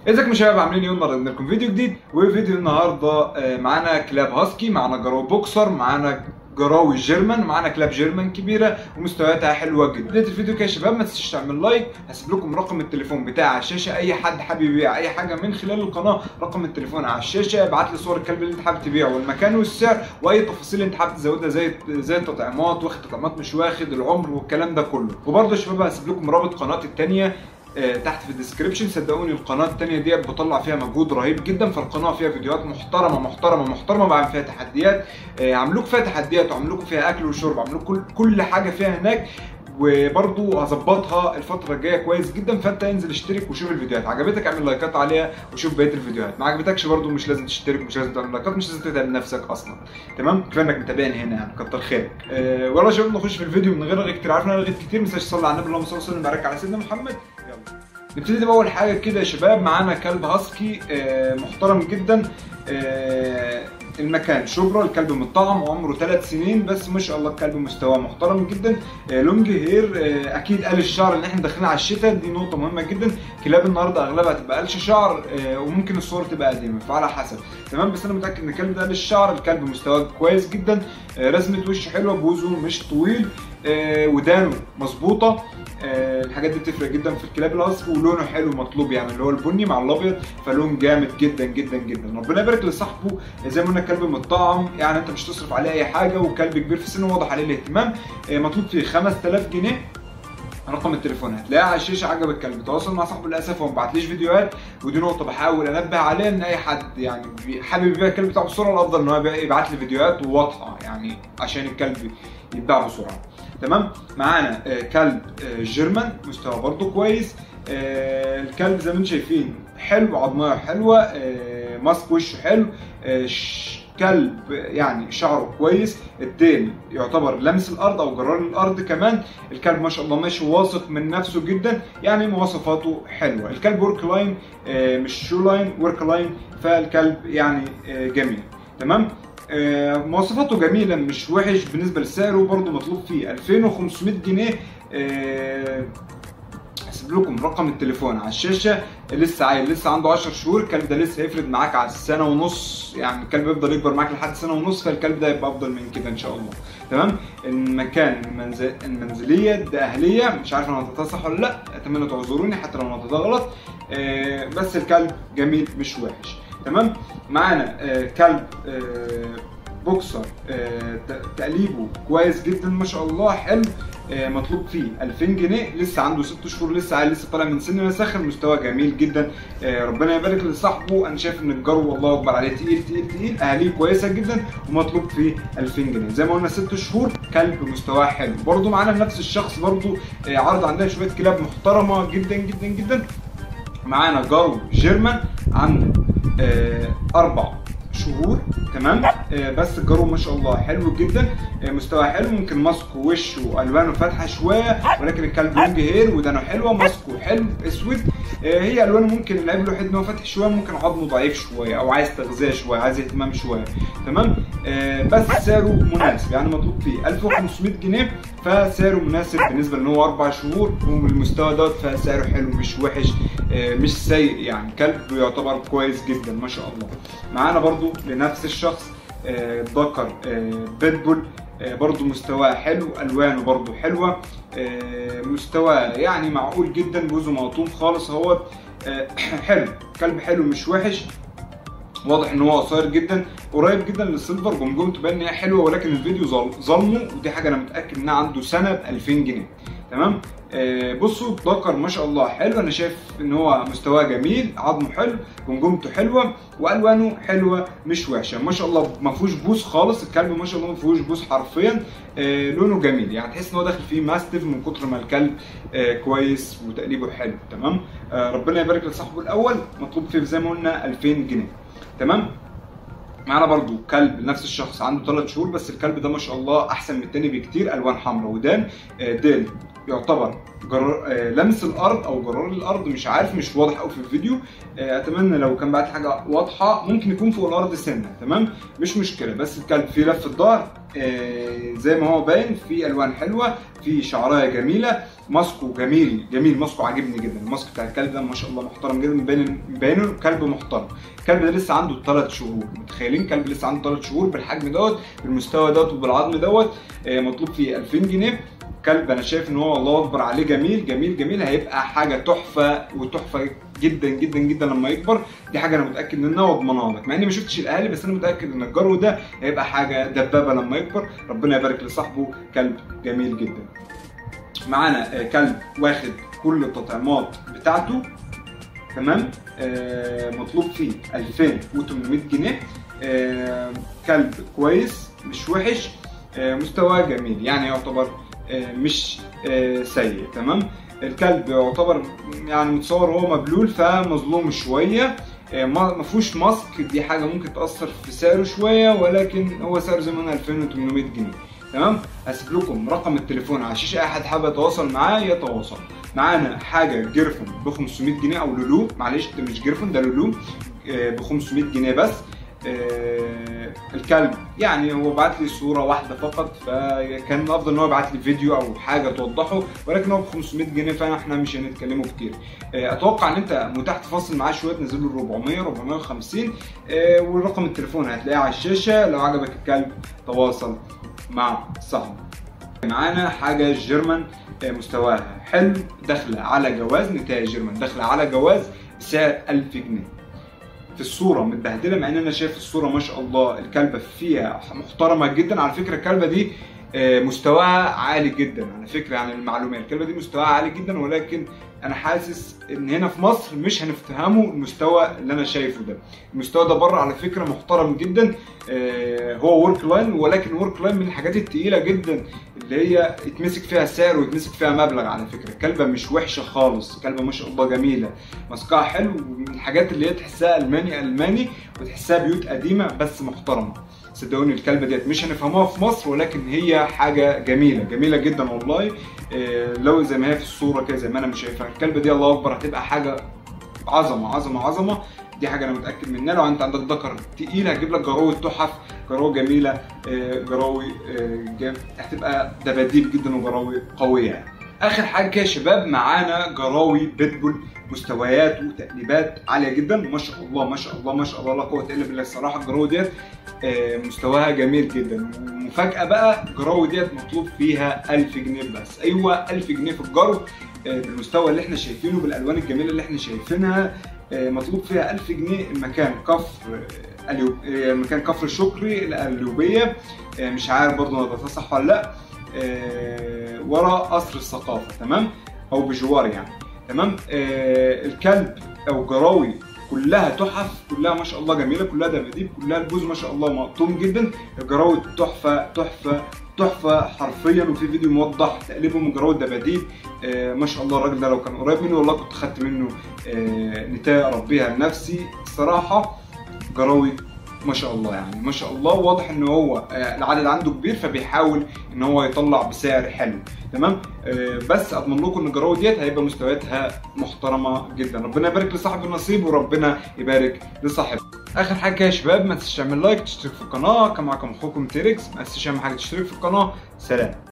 ازيكم يا شباب عاملين ايه النهارده لكم فيديو جديد وفيديو النهارده آه، معانا كلاب هاسكي معانا جراو بوكسر معانا جراوي جيرمان معانا كلاب جيرمان كبيره ومستوياتها حلوه جدا بدايه الفيديو كده يا شباب ما تنسوش تعمل لايك هسيب لكم رقم التليفون بتاعي على الشاشه اي حد حابب يبيع اي حاجه من خلال القناه رقم التليفون على الشاشه ابعت لي صور الكلب اللي انت حابب تبيعه والمكان والسعر واي تفاصيل انت حابب تزودها زي زي التطعيمات واخد تطعيمات مش واخد العمر والكلام ده كله وبرده يا شباب هسيب لكم رابط قناتي الثانيه آه، تحت في الديسكربشن صدقوني القناه الثانيه ديت بطلع فيها مجهود رهيب جدا فالقناه فيها فيديوهات محترمه محترمه محترمه بعمل فيها تحديات آه، عاملوك فيها تحديات وعاملوك فيها اكل وشرب عاملوك كل كل حاجه فيها هناك وبرضو هظبطها الفتره الجايه كويس جدا فانت انزل اشترك وشوف الفيديوهات عجبتك اعمل لايكات عليها وشوف بقيه الفيديوهات ما عجبتكش برضو مش لازم تشترك مش لازم تعمل لايكات مش لازم تتعب نفسك اصلا تمام كفايه انك متابعني هنا يعني كتر خيرك أه ولا يا شباب نخش في الفيديو من غير رغي كتير عارف ان انا رغيت كتير ما تنساش تصلي على النبي اللهم صل وسلم وبارك على سيدنا محمد يلا نبتدي باول حاجه كده يا شباب معانا كلب هاسكي آه، محترم جدا آه، المكان شبرا الكلب متطعم وعمره ثلاث سنين بس ما شاء الله الكلب مستواه محترم جدا آه، لونج هير آه، اكيد قال الشعر ان احنا داخلين على الشتاء دي نقطه مهمه جدا كلاب النهارده اغلبها تبقى قالش شعر آه، وممكن الصور تبقى قديمه فعلى حسب تمام بس انا متاكد ان الكلب ده قال الشعر الكلب مستواه كويس جدا آه، رسمه وشه حلوه بوزه مش طويل آه، ودانه مظبوطه آه، الحاجات دي بتفرق جدا في الكلاب الهاسكي ولونه حلو مطلوب يعني اللي هو البني مع الابيض فلون جامد جدا جدا جدا ربنا يبارك لصاحبه زي ما قلنا الكلب متطعم يعني انت مش تصرف عليه اي حاجه وكلب كبير في السن واضح عليه الاهتمام آه، مطلوب فيه 5000 جنيه رقم التليفون هتلاقيه على الشاشه عجب الكلب تواصل مع صاحبه للاسف هو ما بعتليش فيديوهات ودي نقطه بحاول انبه عليها ان اي حد يعني بي- حابب يبيع الكلب بتاعه بسرعه الافضل ان هو يبيع- يبعت لي فيديوهات واضحه يعني عشان الكلب يتباع بسرعه تمام معانا آه، كلب آه، جيرمان مستوى برضه كويس آه، الكلب زي ما انتم شايفين حلو عظمه حلوه آه، ماسك وشه حلو آه، ش- كلب يعني شعره كويس الديل يعتبر لمس الارض او جرار الارض كمان الكلب ما شاء الله ماشي واثق من نفسه جدا يعني مواصفاته حلوه الكلب ورك لاين آه، مش شو لاين ورك لاين فالكلب يعني آه، جميل تمام آه، مواصفاته جميله مش وحش بالنسبه لسعره برضه مطلوب فيه 2500 جنيه آه، هسيب لكم رقم التليفون على الشاشه لسه عيل لسه عنده 10 شهور الكلب ده لسه هيفرد معاك على السنه ونص يعني الكلب يفضل يكبر معاك لحد سنه ونص فالكلب ده يبقى افضل من كده ان شاء الله تمام المكان المنزل المنزليه ده اهليه مش عارف انا نطقتها صح ولا لا اتمنى تعذروني حتى لو نطقتها غلط آه، بس الكلب جميل مش وحش تمام معانا آه، كلب آه، بوكسر آه، ت- تقليبه كويس جدا ما شاء الله حلو آه، مطلوب فيه 2000 جنيه لسه عنده 6 شهور لسه عيل لسه طالع من سن مساخر مستواه جميل جدا آه، ربنا يبارك لصاحبه انا شايف ان الجرو والله اكبر عليه تقيل تقيل تقيل اهاليه كويسه جدا ومطلوب فيه 2000 جنيه زي ما قلنا 6 شهور كلب مستواه حلو برضه معانا نفس الشخص برضه آه، عرض عندنا شويه كلاب محترمه جدا جدا جدا معانا جارو جيرمان عنده آه، اربع شهور تمام آه، بس الجارو ما شاء الله حلو جدا آه، مستوى حلو ممكن ماسكه وشه والوانه فاتحه شويه ولكن الكلب لونج هير ودانه حلوه ماسكه حلو اسود آه، هي الوانه ممكن العيب الوحيد ان هو فاتح شويه ممكن عظمه ضعيف شويه او عايز تغذيه شويه عايز اهتمام شويه تمام آه، بس سعره مناسب يعني مطلوب فيه 1500 جنيه فسعره مناسب بالنسبه ان هو اربع شهور والمستوى دوت فسعره حلو مش وحش آه، مش سيء يعني كلب يعتبر كويس جدا ما شاء الله معانا برضو لنفس الشخص آه، ذكر آه، بيتبول آه، برضو مستواه حلو الوانه برضو حلوه آه، مستواه يعني معقول جدا جوزه مقطوم خالص اهوت آه، حلو كلب حلو مش وحش واضح ان هو قصير جدا قريب جدا للسيلفر جمجمته باين ان هي حلوه ولكن الفيديو ظل- ظلمه ودي حاجه انا متاكد انها عنده سنه ب 2000 جنيه تمام آه بصوا ذكر ما شاء الله حلو انا شايف ان هو مستواه جميل عظمه حلو جمجمته حلوه والوانه حلوه مش وحشه ما شاء الله ما فيهوش بوس خالص الكلب ما شاء الله ما فيهوش بوس حرفيا آه لونه جميل يعني تحس ان هو داخل فيه ماستيف من كتر ما الكلب آه كويس وتقليبه حلو تمام آه ربنا يبارك لصاحبه الاول مطلوب فيه زي ما قلنا 2000 جنيه تمام معانا برضو كلب نفس الشخص عنده 3 شهور بس الكلب ده ما شاء الله احسن من التاني بكتير الوان حمراء ودان آه، ديل يعتبر جر... آه، لمس الارض او جرار الارض مش عارف مش واضح قوي في الفيديو آه، اتمنى لو كان بعت حاجه واضحه ممكن يكون فوق الارض سنه تمام مش مشكله بس الكلب فيه لف الظهر آه، زي ما هو باين في الوان حلوه في شعرايه جميله ماسكه جميل جميل ماسكه عاجبني جدا الماسك بتاع الكلب ده ما شاء الله محترم جدا باين باينه كلب محترم الكلب ده لسه عنده 3 شهور متخيلين كلب لسه عنده 3 شهور بالحجم دوت بالمستوى دوت وبالعظم دوت آه، مطلوب فيه 2000 جنيه كلب انا شايف ان هو الله اكبر عليه جميل جميل جميل هيبقى حاجه تحفه وتحفه جدا جدا جدا لما يكبر دي حاجه انا متاكد منها واضمنها لك مع اني ما شفتش الاهالي بس انا متاكد ان الجرو ده هيبقى حاجه دبابه لما يكبر ربنا يبارك لصاحبه كلب جميل جدا معانا آه، كلب واخد كل التطعيمات بتاعته تمام آه مطلوب فيه 2800 جنيه آه كلب كويس مش وحش آه مستواه جميل يعني يعتبر آه مش آه سيء تمام الكلب يعتبر يعني متصور هو مبلول فمظلوم شويه آه، ما ما فيهوش ماسك دي حاجه ممكن تاثر في سعره شويه ولكن هو سعره زي ما قلنا 2800 جنيه تمام هسيب لكم رقم التليفون على الشاشه اي حد حابب يتواصل معاه يتواصل معانا حاجه جيرفون ب 500 جنيه او لولو معلش ده مش جيرفون ده لولو ب 500 جنيه بس آه، الكلب يعني هو بعت لي صوره واحده فقط فكان الافضل ان هو يبعت لي فيديو او حاجه توضحه ولكن هو ب 500 جنيه فاحنا مش هنتكلموا كتير آه، اتوقع ان انت متاح تفاصل معاه شويه تنزل له 400 450 آه، ورقم التليفون هتلاقيه على الشاشه لو عجبك الكلب تواصل مع صاحبه معانا حاجه جيرمان آه، مستواها حلو داخله على جواز نتاية جيرمان داخله على جواز بسعر 1000 جنيه في الصوره متبهدله مع ان انا شايف الصوره ما شاء الله الكلبه فيها محترمه جدا على فكره الكلبه دي آه، مستواها عالي جدا على فكره عن المعلومات الكلبه دي مستواها عالي جدا ولكن انا حاسس ان هنا في مصر مش هنفتهموا المستوى اللي انا شايفه ده المستوى ده بره على فكره محترم جدا آه، هو ورك لاين ولكن ورك لاين من الحاجات التقيله جدا اللي هي يتمسك فيها سعر ويتمسك فيها مبلغ على فكره الكلبه مش وحشه خالص الكلبه ما شاء الله جميله ماسكها حلو ومن الحاجات اللي هي تحسها الماني الماني وتحسها بيوت قديمه بس محترمه صدقوني الكلبه ديت مش هنفهموها في مصر ولكن هي حاجه جميله جميله جدا والله إيه، لو زي ما هي في الصوره كده زي ما انا مش شايفها الكلبه دي الله اكبر هتبقى حاجه عظمه عظمه عظمه دي حاجه انا متاكد منها لو انت عندك ذكر تقيل هتجيب لك جراوي تحف جراوي جميله آه، جراوي آه، جام- هتبقى دباديب جدا وجراوي قويه يعني. اخر حاجه كده يا شباب معانا جراوي بيتبول مستويات وتقليبات عاليه جدا ما شاء الله ما شاء الله ما شاء الله لا قوه الا بالله الصراحه الجراوي ديت آه، مستواها جميل جدا ومفاجاه بقى الجراوي ديت مطلوب فيها 1000 جنيه بس ايوه 1000 جنيه في الجرو آه، بالمستوى اللي احنا شايفينه بالالوان الجميله اللي احنا شايفينها آه، مطلوب فيها 1000 جنيه المكان كفر آه، اليوب آه، مكان كفر شكري القليوبيه آه، مش عارف برضه انا ده صح ولا لا آه، ورا قصر الثقافه تمام او بجوار يعني تمام آه، الكلب او جراوي كلها تحف كلها ما شاء الله جميله كلها دباديب كلها البوز ما شاء الله مقطوم جدا الجراوي تحفه تحفه تحفه حرفيا وفي فيديو موضح تقليبهم من جراوي الدباديب آه، ما شاء الله الراجل ده لو كان قريب مني والله كنت خدت منه آه، نتاية اربيها لنفسي الصراحه جراوي ما شاء الله يعني ما شاء الله واضح ان هو آه، العدد عنده كبير فبيحاول ان هو يطلع بسعر حلو تمام آه، بس اضمن لكم ان الجراوي ديت هيبقى مستوياتها محترمه جدا ربنا يبارك لصاحب النصيب وربنا يبارك لصاحبه اخر حاجه يا شباب ما تنسوش تعمل لايك تشترك في القناه كان معكم اخوكم تيركس ما تنسوش اهم حاجه تشترك في القناه سلام